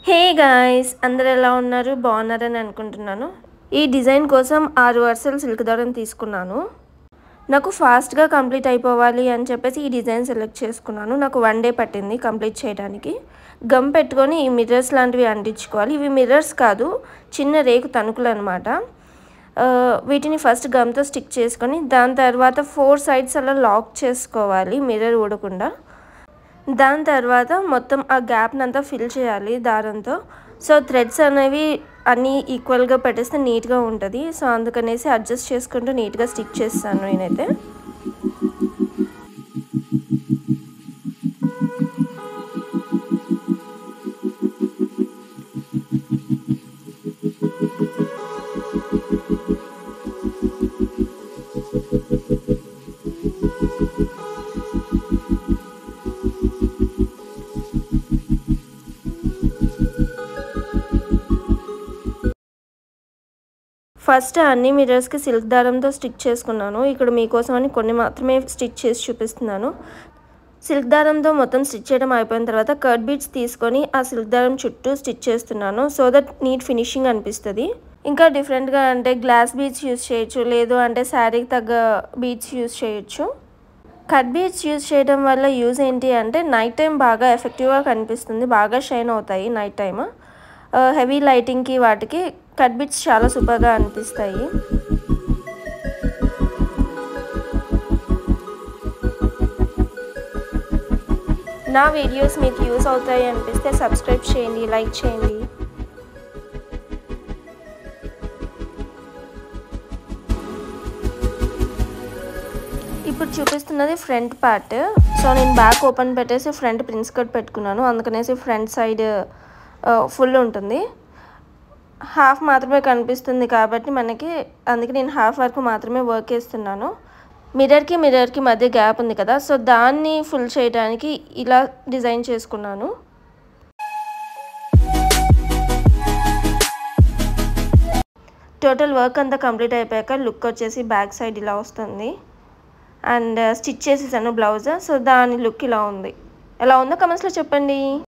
hey guys అందరు ఎలా ఉన్నారు బాగున్నారని అనుకుంటున్నాను ఈ డిజైన్ కోసం ఆరు వరుసలు సిల్క్ దారం తీసుకున్నాను నాకు ఫాస్ట్గా కంప్లీట్ అయిపోవాలి అని చెప్పేసి ఈ డిజైన్ సెలెక్ట్ చేసుకున్నాను నాకు వన్ డే పట్టింది కంప్లీట్ చేయడానికి గమ్ పెట్టుకొని ఈ మిర్రర్స్ లాంటివి అంటించుకోవాలి ఇవి మిర్రర్స్ కాదు చిన్న రేకు తణుకులు అనమాట వీటిని ఫస్ట్ గమ్తో స్టిక్ చేసుకొని దాని తర్వాత ఫోర్ సైడ్స్ అలా లాక్ చేసుకోవాలి మిర్రర్ ఊడకుండా దాని తర్వాత మొత్తం ఆ గ్యాప్ని అంతా ఫిల్ చేయాలి దారంతో సో థ్రెడ్స్ అనేవి అన్నీ ఈక్వల్గా పెట్టేస్తే నీట్గా ఉంటుంది సో అందుకనేసి అడ్జస్ట్ చేసుకుంటూ నీట్గా స్టిక్ చేస్తాను నేనైతే ఫస్ట్ అన్ని మిర్రర్స్కి సిల్క్ దారంతో స్టిక్ చేసుకున్నాను ఇక్కడ మీకోసం అని కొన్ని మాత్రమే స్టిచ్ చేసి చూపిస్తున్నాను సిల్క్ దారంతో మొత్తం స్టిచ్ చేయడం అయిపోయిన తర్వాత కట్ బీట్స్ తీసుకొని ఆ సిల్క్ దారం చుట్టూ స్టిచ్ చేస్తున్నాను సో దట్ నీట్ ఫినిషింగ్ అనిపిస్తుంది ఇంకా డిఫరెంట్గా అంటే గ్లాస్ బీట్స్ యూస్ చేయొచ్చు లేదు అంటే శారీకి తగ్గ బీట్స్ యూస్ చేయొచ్చు కట్ బీట్స్ యూస్ చేయడం వల్ల యూజ్ ఏంటి అంటే నైట్ టైం బాగా ఎఫెక్టివ్గా కనిపిస్తుంది బాగా షైన్ అవుతాయి నైట్ టైం హెవీ లైటింగ్కి వాటికి కట్ బిట్స్ చాలా సూపర్గా అనిపిస్తాయి నా వీడియోస్ మీకు యూస్ అవుతాయి అనిపిస్తే సబ్స్క్రైబ్ చేయండి లైక్ చేయండి ఇప్పుడు చూపిస్తున్నది ఫ్రంట్ పార్ట్ సో నేను బ్యాక్ ఓపెన్ పెట్టేసి ఫ్రంట్ ప్రిన్స్ కట్ పెట్టుకున్నాను అందుకనేసి ఫ్రంట్ సైడ్ ఫుల్ ఉంటుంది హాఫ్ మాత్రమే కనిపిస్తుంది కాబట్టి మనకి అందుకే నేను హాఫ్ వరకు మాత్రమే వర్క్ వేస్తున్నాను మిర్రర్కి మిర్రర్కి మధ్య గ్యాప్ ఉంది కదా సో దాన్ని ఫుల్ చేయడానికి ఇలా డిజైన్ చేసుకున్నాను టోటల్ వర్క్ అంతా కంప్లీట్ అయిపోయాక లుక్ వచ్చేసి బ్యాక్ సైడ్ ఇలా వస్తుంది అండ్ స్టిచ్ చేసేసాను బ్లౌజ్ సో దాని లుక్ ఇలా ఉంది ఎలా ఉందో కమెంట్స్లో చెప్పండి